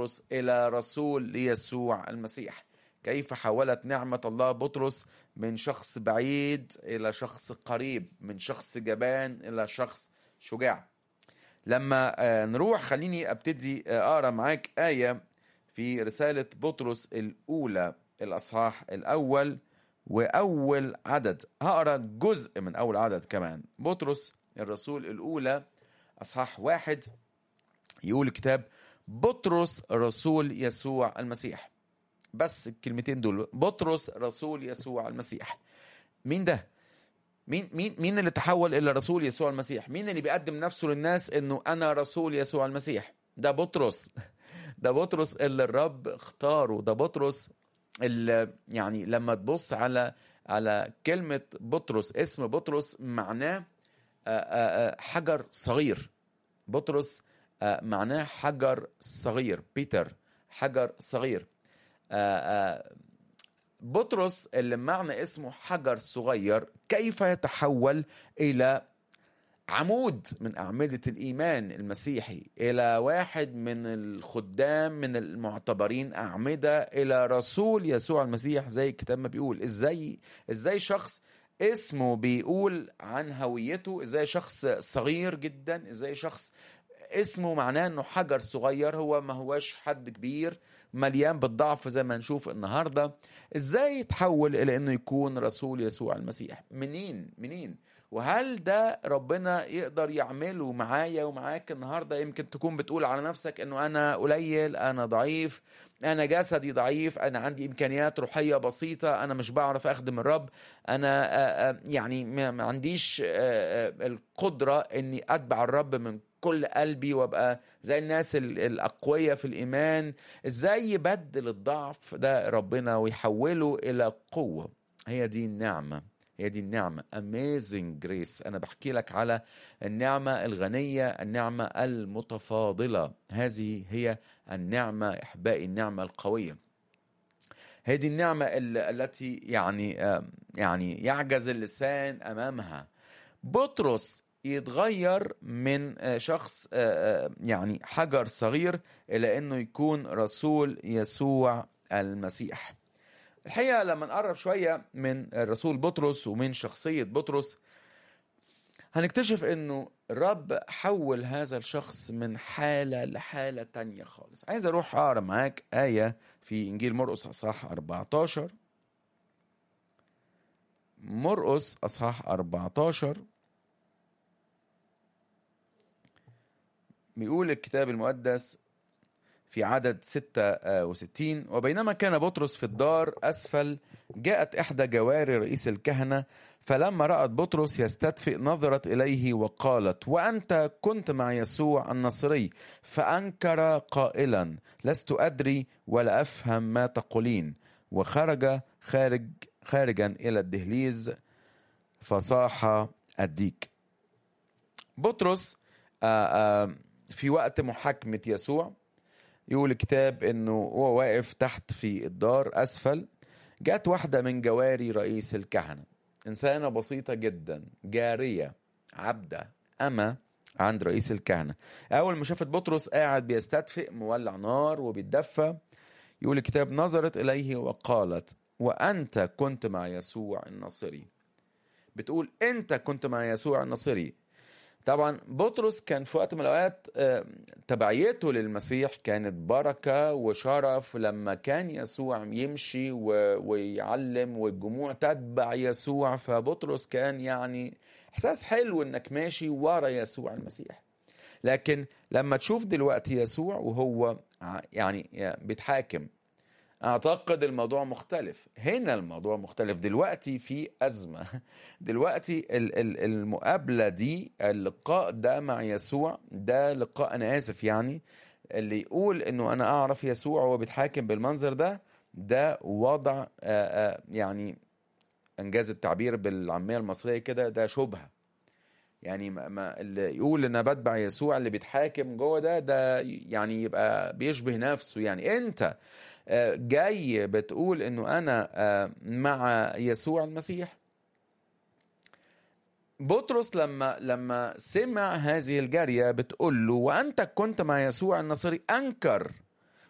بطرس إلى رسول ليسوع المسيح كيف حولت نعمة الله بطرس من شخص بعيد إلى شخص قريب من شخص جبان إلى شخص شجاع لما آه، نروح خليني ابتدي آه، اقرا معاك ايه في رساله بطرس الاولى الاصحاح الاول واول عدد هقرا جزء من اول عدد كمان بطرس الرسول الاولى اصحاح واحد يقول الكتاب بطرس رسول يسوع المسيح بس الكلمتين دول بطرس رسول يسوع المسيح مين ده مين مين مين اللي تحول الى رسول يسوع المسيح مين اللي بيقدم نفسه للناس انه انا رسول يسوع المسيح ده بطرس ده بطرس اللي الرب اختاره ده بطرس اللي يعني لما تبص على على كلمة بطرس اسم بطرس معناه آه، آه، آه، حجر صغير بطرس آه، معناه حجر صغير بيتر حجر صغير آه، آه، بطرس اللي معنى اسمه حجر صغير كيف يتحول الى عمود من أعمدة الإيمان المسيحي إلى واحد من الخدام من المعتبرين أعمدة إلى رسول يسوع المسيح زي الكتاب ما بيقول إزاي إزاي شخص اسمه بيقول عن هويته إزاي شخص صغير جدا إزاي شخص اسمه معناه انه حجر صغير هو ما هوش حد كبير مليان بالضعف زي ما نشوف النهارده ازاي يتحول الى انه يكون رسول يسوع المسيح منين منين وهل ده ربنا يقدر يعمله معايا ومعاك النهارده يمكن تكون بتقول على نفسك انه انا قليل انا ضعيف انا جسدي ضعيف انا عندي امكانيات روحيه بسيطه انا مش بعرف اخدم الرب انا آه، آه، يعني ما ما عنديش آه، آه، القدره اني اتبع الرب من كل قلبي وابقى زي الناس ال- الاقوياء في الايمان ازاي يبدل الضعف ده ربنا ويحوله الى قوه هي دي النعمه هي دي النعمة amazing grace أنا بحكي لك على النعمة الغنية النعمة المتفاضلة هذه هي النعمة إحبائي النعمة القوية هذه النعمة ال- التي يعني آم، يعني يعجز اللسان أمامها بطرس يتغير من آه، شخص آه، آه، يعني حجر صغير إلى أنه يكون رسول يسوع المسيح الحقيقة لما نقرب شوية من الرسول بطرس ومن شخصية بطرس هنكتشف انه الرب حول هذا الشخص من حالة لحالة تانية خالص عايز اروح اقرا معاك آية في انجيل مرقس اصحاح 14 مرقس اصحاح 14 بيقول الكتاب المقدس في عدد 66 وبينما كان بطرس في الدار أسفل جاءت إحدى جواري رئيس الكهنة فلما رأت بطرس يستدفئ نظرت إليه وقالت وأنت كنت مع يسوع النصري فأنكر قائلا لست أدري ولا أفهم ما تقولين وخرج خارج خارجا إلى الدهليز فصاح الديك بطرس آه، آه، في وقت محاكمة يسوع يقول الكتاب انه هو واقف تحت في الدار اسفل جات واحده من جواري رئيس الكهنه انسانه بسيطه جدا جاريه عبده اما عند رئيس الكهنه اول ما شافت بطرس قاعد بيستدفئ مولع نار وبيتدفى يقول الكتاب نظرت اليه وقالت وانت كنت مع يسوع الناصري بتقول انت كنت مع يسوع الناصري طبعا بطرس كان في وقت من الاوقات آه، تبعيته للمسيح كانت بركه وشرف لما كان يسوع يمشي و- ويعلم والجموع تتبع يسوع فبطرس كان يعني احساس حلو انك ماشي ورا يسوع المسيح لكن لما تشوف دلوقتي يسوع وهو ع- يعني بيتحاكم اعتقد الموضوع مختلف هنا الموضوع مختلف دلوقتي في ازمه دلوقتي ال- ال- المقابله دي اللقاء ده مع يسوع ده لقاء انا اسف يعني اللي يقول انه انا اعرف يسوع وهو بيتحاكم بالمنظر ده ده وضع آه، آه، يعني انجاز التعبير بالعاميه المصريه كده ده شبهه يعني ما ما اللي يقول ان انا بتبع يسوع اللي بيتحاكم جوه ده ده يعني يبقى بيشبه نفسه يعني انت آه، جاي بتقول انه انا آه، مع يسوع المسيح بطرس لما لما سمع هذه الجاريه بتقول له وانت كنت مع يسوع الناصري انكر